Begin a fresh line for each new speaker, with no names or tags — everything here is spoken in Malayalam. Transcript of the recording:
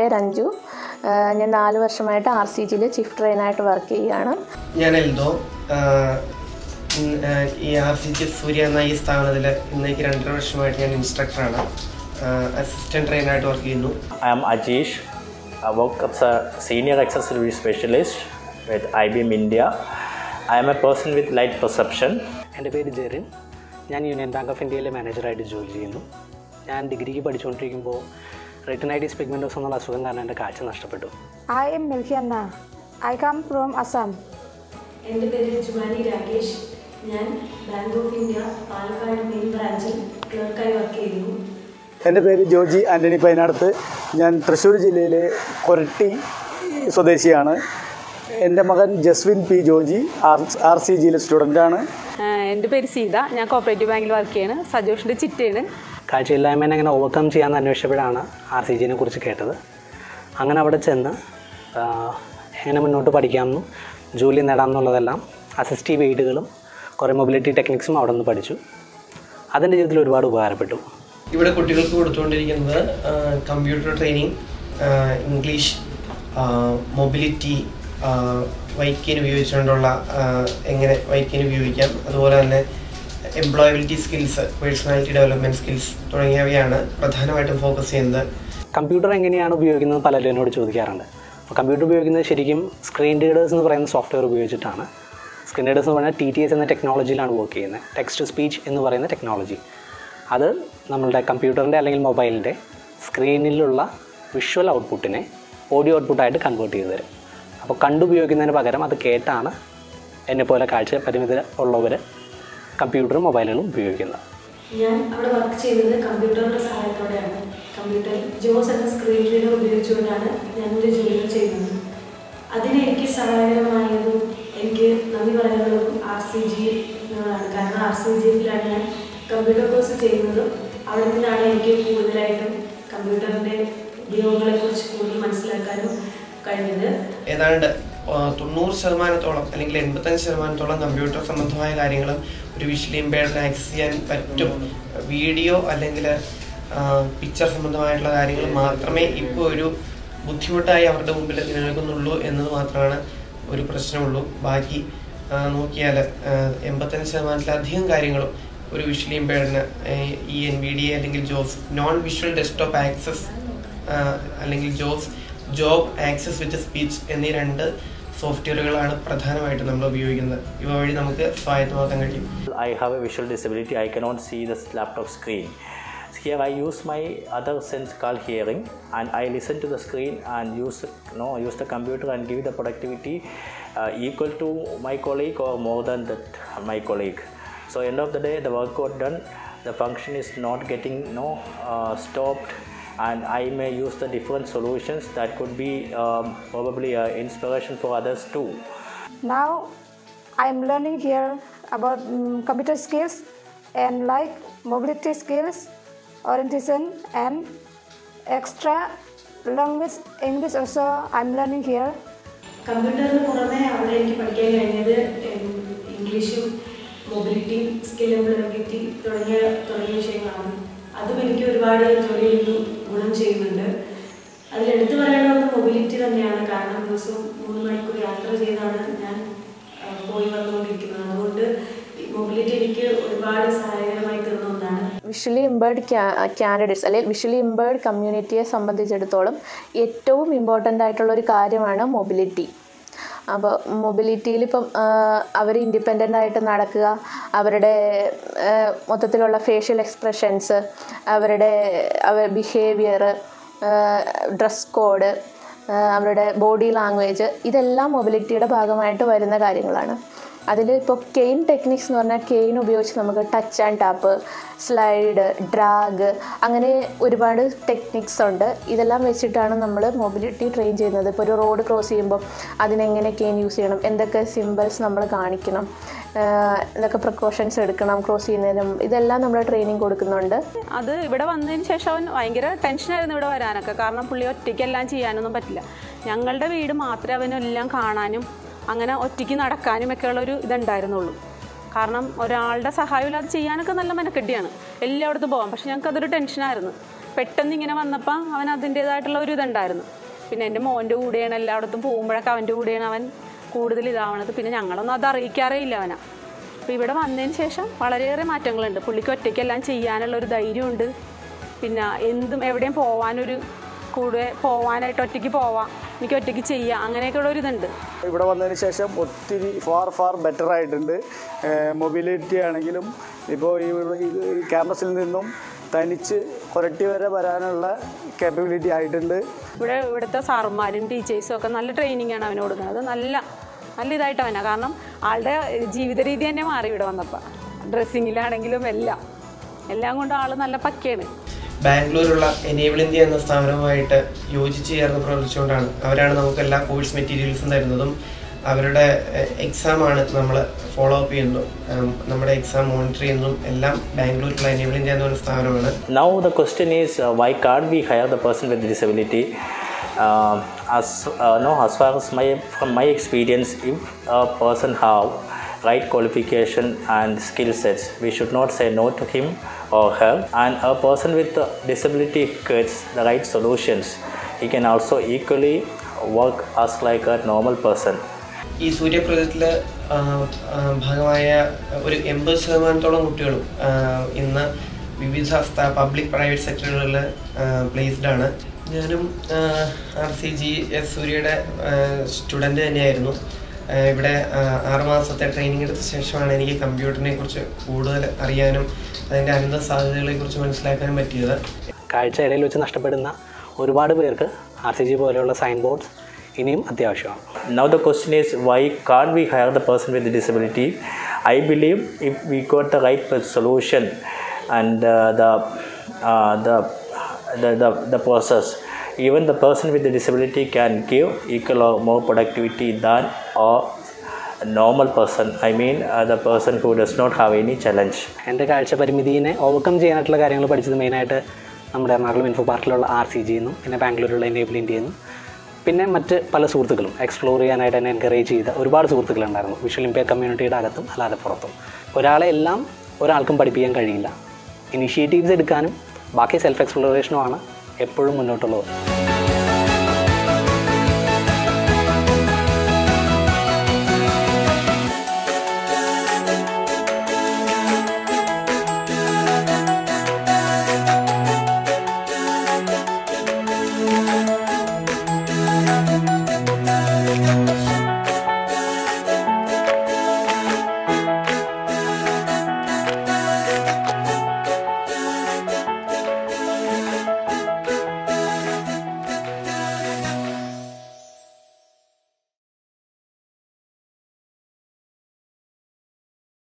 പേര് അഞ്ജു ആ, ഞാൻ നാല് വർഷമായിട്ട് ആർ സി ജിയിൽ ചീഫ് ട്രെയിനായിട്ട് വർക്ക് ചെയ്യുകയാണ്
ഞാൻ എൽദോ ആഹ് ഇൻ- ആഹ് ഈ ആർ സി ജി സൂര്യ എന്ന ഈ സ്ഥാപനത്തിൽ ഇന്നേക്ക് രണ്ടര വർഷമായിട്ട് ഞാൻ ഇൻസ്ട്രക്ടറാണ് അസിസ്റ്റന്റ് ട്രെയിനായിട്ട് വർക്ക് ചെയ്യുന്നു
I am Ajish. I work as a senior accessory specialist with IBM India. I am a person with light perception.
എൻ്റെ പേര് ജെറിൻ ഞാൻ യൂണിയൻ ബാങ്ക് ഓഫ് ഇന്ത്യയിലെ മാനേജറായിട്ട് ജോലി ചെയ്യുന്നു ഞാൻ ഡിഗ്രിക്ക് പഠിച്ചുകൊണ്ടിരിക്കുമ്പോൾ റെറ്റിനൈറ്റിസ് പിഗ്മെൻറ്റോസ് എന്നുള്ള അസുഖം കാരണം എൻ്റെ കാഴ്ച നഷ്ടപ്പെട്ടു
I am Milkiana. I come from Assam.
എൻ്റെ പേര് ജുമാനി രാകേഷ് ഞാൻ bank of India Palakkad main ബ്രാഞ്ചിൽ ക്ലർക്കായി വർക്ക് ചെയ്യുന്നു
എൻ്റെ പേര് ജോജി ആൻ്റണി പൈനാടത്ത് ഞാൻ തൃശ്ശൂർ ജില്ലയിലെ കൊരട്ടി സ്വദേശിയാണ് എൻ്റെ മകൻ Jaswin P Joji R R C ജിയിലെ സ്റ്റുഡൻ്റാണ്
എൻ്റെ പേര് സീത ഞാൻ കോപ്പറേറ്റീവ് ബാങ്കിൽ വർക്ക് ചെയ്യാണ് സജോഷിൻ്റെ ചിറ്റയാണ്
കാഴ്ചയില്ലായ്മേനെ എങ്ങനെ ഓവർകം ചെയ്യാമെന്ന് അന്വേഷിച്ചപ്പോഴാണ് ആർ സി ജിനെ കുറിച്ച് കേട്ടത് അങ്ങനെ അവിടെ ചെന്ന് ആ, എങ്ങനെ മുന്നോട്ട് പഠിക്കാമെന്നും ജോലി നേടാമെന്നുള്ളതെല്ലാം അസിസ്റ്റീവ് എയ്ഡുകളും കുറേ മൊബിലിറ്റി ടെക്നിക്സും അവിടെ നിന്ന് പഠിച്ചു അതെൻ്റെ ജീവിതത്തിൽ ഒരുപാട് ഉപകാരപ്പെട്ടു
ഇവിടെ കുട്ടികൾക്ക് കൊടുത്തുകൊണ്ടിരിക്കുന്നത് കമ്പ്യൂട്ടർ ട്രെയിനിങ് ഇംഗ്ലീഷ് മൊബിലിറ്റി വൈക്കിന് ഉപയോഗിച്ചുകൊണ്ടുള്ള ആഹ് എങ്ങനെ വൈക്കിന് ഉപയോഗിക്കാം അതുപോലെ തന്നെ employability skills personality development skills തുടങ്ങിയവയാണ് പ്രധാനമായിട്ടും ഫോക്കസ് ചെയ്യുന്നത്
കമ്പ്യൂട്ടർ എങ്ങനെയാണ് ഉപയോഗിക്കുന്നത് പലരും എന്നോട് ചോദിക്കാറുണ്ട് അപ്പോൾ കമ്പ്യൂട്ടർ ഉപയോഗിക്കുന്നത് ശരിക്കും സ്ക്രീൻ റീഡേഴ്സ് എന്ന് പറയുന്ന സോഫ്റ്റ്വെയർ ഉപയോഗിച്ചിട്ടാണ് സ്ക്രീൻ റീഡേഴ്സ് എന്ന് പറഞ്ഞാൽ ടി ടി എസ് എന്ന ടെക്നോളജിയിലാണ് വർക്ക് ചെയ്യുന്നത് ടെക്സ്റ്റ് സ്പീച്ച് എന്ന് പറയുന്ന ടെക്നോളജി അത് നമ്മളുടെ കമ്പ്യൂട്ടറിൻ്റെ അല്ലെങ്കിൽ മൊബൈലിൻ്റെ സ്ക്രീനിലുള്ള വിഷ്വൽ ഔട്ട്പുട്ടിനെ ഓഡിയോ ഔട്ട്പുട്ടായിട്ട് കൺവേർട്ട് ചെയ്ത് തരും അപ്പോൾ കണ്ടുപയോഗിക്കുന്നതിന് പകരം അത് കേട്ടാണ് എന്നെപ്പോലെ കാഴ്ച പരിമിതി ഉള്ളവർ കമ്പ്യൂട്ടറും മൊബൈലുകളും ഉപയോഗിക്കുന്നത്
ഞാൻ അവിടെ വർക്ക് ചെയ്യുന്നത് കമ്പ്യൂട്ടറിൻ്റെ സഹായത്തോടെയാണ് കമ്പ്യൂട്ടർ ജോസ് എന്ന സ്ക്രീൻ റീഡർ ഉപയോഗിച്ചുകൊണ്ടാണ് ഞാൻ എൻ്റെ ജോലികൾ ചെയ്യുന്നത് അതിന് എനിക്ക് സഹായകരമായതും എനിക്ക് നന്ദി പറയാനുള്ളതും ആർ സി ജി ആണ് കാരണം ആർ സി ജി എഫിലാണ് ഞാൻ കമ്പ്യൂട്ടർ കോഴ്സ് ചെയ്യുന്നതും അവിടെ നിന്നാണ് എനിക്ക് കൂടുതലായിട്ടും കമ്പ്യൂട്ടറിൻ്റെ ഉപയോഗങ്ങളെക്കുറിച്ച് കൂടുതൽ മനസ്സിലാക്കാനും കഴിഞ്ഞത്
ഏതാണ്ട് ആ, തൊണ്ണൂറ് ശതമാനത്തോളം അല്ലെങ്കിൽ എൺപത്തഞ്ച് ശതമാനത്തോളം കമ്പ്യൂട്ടർ സംബന്ധമായ കാര്യങ്ങളും ഒരു വിഷ്വലി ഇമ്പയർഡിന് ആക്സസ് ചെയ്യാൻ പറ്റും വീഡിയോ അല്ലെങ്കിൽ പിക്ചർ സംബന്ധമായിട്ടുള്ള കാര്യങ്ങൾ മാത്രമേ ഇപ്പോൾ ഒരു ബുദ്ധിമുട്ടായി അവരുടെ മുമ്പിൽ നിലനിൽക്കുന്നുള്ളൂ എന്നത് മാത്രമാണ് ഒരു പ്രശ്നമുള്ളൂ ബാക്കി ആ, നോക്കിയാൽ എൺപത്തഞ്ച് ശതമാനത്തിലധികം കാര്യങ്ങളും ഒരു വിഷ്വലി ഇമ്പയർഡിന് ഈ എൻ വി ഡി അല്ലെങ്കിൽ ജോസ് നോൺ വിഷ്വൽ ഡെസ്ക്ടോപ്പ് ആക്സസ് അല്ലെങ്കിൽ ജോസ് ജോബ് ആക്സസ് വിത്ത് സ്പീച്ച് എന്നീ രണ്ട് സോഫ്റ്റ്വെയറുകളാണ് പ്രധാനമായിട്ടും നമ്മൾ ഉപയോഗിക്കുന്നത് ഇവ വഴി നമുക്ക് സ്വായത്തമാക്കാൻ കഴിയും
I have a visual disability. I cannot see the laptop screen. Here I use my other sense called hearing, and I listen to the screen and use no use the computer and give the productivity uh, equal to my colleague or more than that my colleague. So end of the day, the work got done. The function is not getting no uh, stopped, and I may use the different solutions that could be um, probably uh, inspiration for others too.
Now I am learning here about mm, computer skills and like mobility skills, orientation and extra language English also I'm learning here.
കമ്പ്യൂട്ടറിന് പുറമെ അവിടെ എനിക്ക് പഠിക്കാൻ കഴിഞ്ഞത് ഉം, ഇംഗ്ലീഷും മൊബിലിറ്റിയും സ്കിൽ എംപ്ലോയബിലിറ്റി തുടങ്ങിയ തുടങ്ങിയ വിഷയങ്ങളാണ് അതും എനിക്ക് ഒരുപാട് ജോലിയിൽ നിന്ന് ഗുണം ചെയ്യുന്നുണ്ട് അതിലെടുത്തു പറയാനുള്ളത് മൊബിലിറ്റി തന്നെയാണ് കാരണം ദിവസവും മൂന്ന് മണിക്കൂർ യാത്ര ചെയ്താണ് ഞാൻ ആ, പോയി വന്നുകൊണ്ടിരിക്കുന്നത് അതുകൊണ്ട് മൊബിലിറ്റി എനിക്ക് ഒരുപാട് സഹായകരമായി തീർന്ന ഒന്നാണ്
വിഷ്വലി ഇമ്പേർഡ് കാൻഡിഡേറ്റ്സ് അല്ലെങ്കിൽ വിഷ്വലി ഇമ്പേർഡ് കമ്മ്യൂണിറ്റിയെ സംബന്ധിച്ചിടത്തോളം ഏറ്റവും ഇമ്പോർട്ടൻ്റ് ആയിട്ടുള്ള ഒരു കാര്യമാണ് മൊബിലിറ്റി അപ്പോൾ മൊബിലിറ്റിയിൽ ഇപ്പം അവർ ഇൻഡിപെൻഡൻ്റ് ആയിട്ട് നടക്കുക അവരുടെ ആ, മൊത്തത്തിലുള്ള ഫേഷ്യൽ എക്സ്പ്രഷൻസ് അവരുടെ അവർ ബിഹേവിയർ ഡ്രസ് കോഡ് അവരുടെ ബോഡി ലാംഗ്വേജ് ഇതെല്ലാം മൊബിലിറ്റിയുടെ ഭാഗമായിട്ട് വരുന്ന കാര്യങ്ങളാണ് അതിൽ ഇപ്പോൾ കെയിൻ ടെക്നിക്സ് എന്ന് പറഞ്ഞാൽ കെയിൻ ഉപയോഗിച്ച് നമുക്ക് touch and tap slide drag അങ്ങനെ ഒരുപാട് ടെക്നിക്സ് ഉണ്ട് ഇതെല്ലാം വെച്ചിട്ടാണ് നമ്മൾ മൊബിലിറ്റി ട്രെയിൻ ചെയ്യുന്നത് ഇപ്പോൾ ഒരു റോഡ് ക്രോസ് ചെയ്യുമ്പോൾ അതിനെങ്ങനെ കെയിൻ യൂസ് ചെയ്യണം എന്തൊക്കെ സിമ്പിൾസ് നമ്മൾ കാണിക്കണം ആഹ് എന്തൊക്കെ പ്രിക്കോഷൻസ് എടുക്കണം ക്രോസ് ചെയ്യുന്നതിനും ഇതെല്ലാം നമ്മൾ ട്രെയിനിങ് കൊടുക്കുന്നുണ്ട്
അത് ഇവിടെ വന്നതിന് ശേഷം അവൻ ഭയങ്കര ടെൻഷനായിരുന്നു ഇവിടെ വരാനൊക്കെ കാരണം പുള്ളി ഒറ്റയ്ക്കെല്ലാം ചെയ്യാനൊന്നും പറ്റില്ല ഞങ്ങളുടെ വീട് മാത്രമേ അവനെല്ലാം കാണാനും അങ്ങനെ ഒറ്റയ്ക്ക് നടക്കാനും ഒക്കെ ഉള്ളൊരു ഇതുണ്ടായിരുന്നുള്ളൂ കാരണം ഒരാളുടെ സഹായം ഇല്ലാതെ ചെയ്യാനൊക്കെ നല്ല മെനക്കെട്ടിയാണ് എല്ലായിടത്തും പോകാം പക്ഷെ ഞങ്ങൾക്ക് അതൊരു ടെൻഷനായിരുന്നു പെട്ടെന്ന് ഇങ്ങനെ വന്നപ്പോൾ അവൻ അതിൻ്റേതായിട്ടുള്ള ഒരു ഇതുണ്ടായിരുന്നു പിന്നെ എൻ്റെ മോൻ്റെ കൂടെയാണ് എല്ലായിടത്തും പോകുമ്പോഴൊക്കെ അവൻ്റെ കൂടെയാണ് അവൻ കൂടുതൽ ഇതാവണത് പിന്നെ ഞങ്ങളൊന്നും അത് അറിയിക്കാറേ ഇല്ല അവനെ അപ്പോൾ ഇവിടെ വന്നതിന് ശേഷം വളരെയേറെ മാറ്റങ്ങളുണ്ട് പുള്ളിക്ക് ഒറ്റയ്ക്കെല്ലാം ചെയ്യാനുള്ള ഒരു ധൈര്യമുണ്ട് പിന്നെ എന്തും എവിടെയും പോവാനൊരു കൂടെ പോവാനായിട്ട് ഒറ്റയ്ക്ക് പോവാം എനിക്ക് ഒറ്റയ്ക്ക് ചെയ്യാം അങ്ങനെയൊക്കെയുള്ള ഒരു ഇതുണ്ട്
ഇവിടെ വന്നതിന് ശേഷം ഒത്തിരി ഫാർ ഫാർ ബെറ്റർ ആയിട്ടുണ്ട് മൊബിലിറ്റി ആണെങ്കിലും ഇപ്പോൾ ഈ ഈ ക്യാമ്പസിൽ നിന്നും തനിച്ച് കൊരട്ടി വരെ വരാനുള്ള കേപ്പബിലിറ്റി ആയിട്ടുണ്ട്
ഇവിടെ ഇവിടുത്തെ സാറുമാരും ടീച്ചേഴ്സും ഒക്കെ നല്ല ട്രെയിനിങ് ആണ് അവന് കൊടുക്കുന്നത് നല്ല നല്ല ഇതായിട്ട് അവനാ കാരണം ആളുടെ ജീവിത രീതി തന്നെ മാറി ഇവിടെ വന്നപ്പോൾ ഡ്രസ്സിങ്ങിലാണെങ്കിലും എല്ലാം എല്ലാം കൊണ്ടും ആൾ നല്ല പക്കയാണ്
ബാംഗ്ലൂരുള്ള എനേബിൾ ഇന്ത്യ എന്ന സ്ഥാപനവുമായിട്ട് യോജിച്ച് ചേർന്ന് പ്രവർത്തിച്ചുകൊണ്ടാണ് അവരാണ് നമുക്ക് എല്ലാ കോഴ്സ് മെറ്റീരിയൽസും തരുന്നതും അവരുടെ എക്സാം ആണ് നമ്മൾ ഫോളോ അപ്പ് ചെയ്യുന്നതും ഉം, നമ്മുടെ എക്സാം മോണിറ്റർ ചെയ്യുന്നതും എല്ലാം ബാംഗ്ലൂരിലുള്ള എനേബിൾ ഇന്ത്യ എന്ന ഒരു സ്ഥാപനമാണ്
Now the question is uh, why can't we hire the person with disability? Uh, as uh, no, as far as my from my experience, if a person have right qualification and skill sets, we should not say no to him or her. And a person with a disability gets the right solutions. He can also equally work as like a normal person.
ഈ സൂര്യ പ്രോജക്റ്റിൽ ഭാഗമായ ഒരു എൺപത് ശതമാനത്തോളം കുട്ടികളും ആ, ഇന്ന് വിവിധ പബ്ലിക് പ്രൈവറ്റ് സെക്ടറുകളിൽ പ്ലേസ്ഡ് ആണ് ഞാനും ആർ സി ജി എസ് സൂര്യയുടെ സ്റ്റുഡൻ്റ് തന്നെയായിരുന്നു ആ, ഇവിടെ ആ, ആറ് മാസത്തെ ട്രെയിനിങ് എടുത്ത ശേഷമാണ് എനിക്ക് കമ്പ്യൂട്ടറിനെ കുറിച്ച് കൂടുതൽ അറിയാനും അതിൻ്റെ അനന്ത സാധ്യതകളെ കുറിച്ച് മനസ്സിലാക്കാനും പറ്റിയത്
കാഴ്ച ഇടയിൽ വെച്ച് നഷ്ടപ്പെടുന്ന ഒരുപാട് പേർക്ക് ആർ സി ജി പോലെയുള്ള സൈൻ ബോർഡ്സ് ഇനിയും അത്യാവശ്യമാണ്
Now the question is why can't we hire the person with the disability? I believe if we got the right solution and uh, the, uh, the, the the the process, even the person with the disability can give equal or more productivity than a normal person. I mean uh, the person who does not have any challenge.
എൻ്റെ കാഴ്ച പരിമിതിനെ ഓവർകം ചെയ്യാനായിട്ടുള്ള കാര്യങ്ങൾ പഠിച്ചത് മെയിനായിട്ട് നമ്മുടെ എറണാകുളം ഇൻഫോ പാർക്കിലുള്ള ആർ സി ജി എന്നും പിന്നെ ബാംഗ്ലൂരിലുള്ള എനേബിൾ ഇന്ത്യ എന്നും പിന്നെ മറ്റ് പല സുഹൃത്തുക്കളും എക്സ്പ്ലോർ ചെയ്യാനായിട്ട് എന്നെ എൻകറേജ് ചെയ്ത ഒരുപാട് സുഹൃത്തുക്കളുണ്ടായിരുന്നു വിഷ്വൽ ഇമ്പയർ കമ്മ്യൂണിറ്റിയുടെ അകത്തും അല്ലാതെ പുറത്തും ഒരാളെ എല്ലാം ഒരാൾക്കും പഠിപ്പിക്കാൻ കഴിയില്ല ഇനിഷ്യേറ്റീവ്സ് എടുക്കാനും ബാക്കി സെൽഫ് എക്സ്പ്ലോറേഷനുമാണ് എപ്പോഴും മുന്നോട്ടുള്ളത്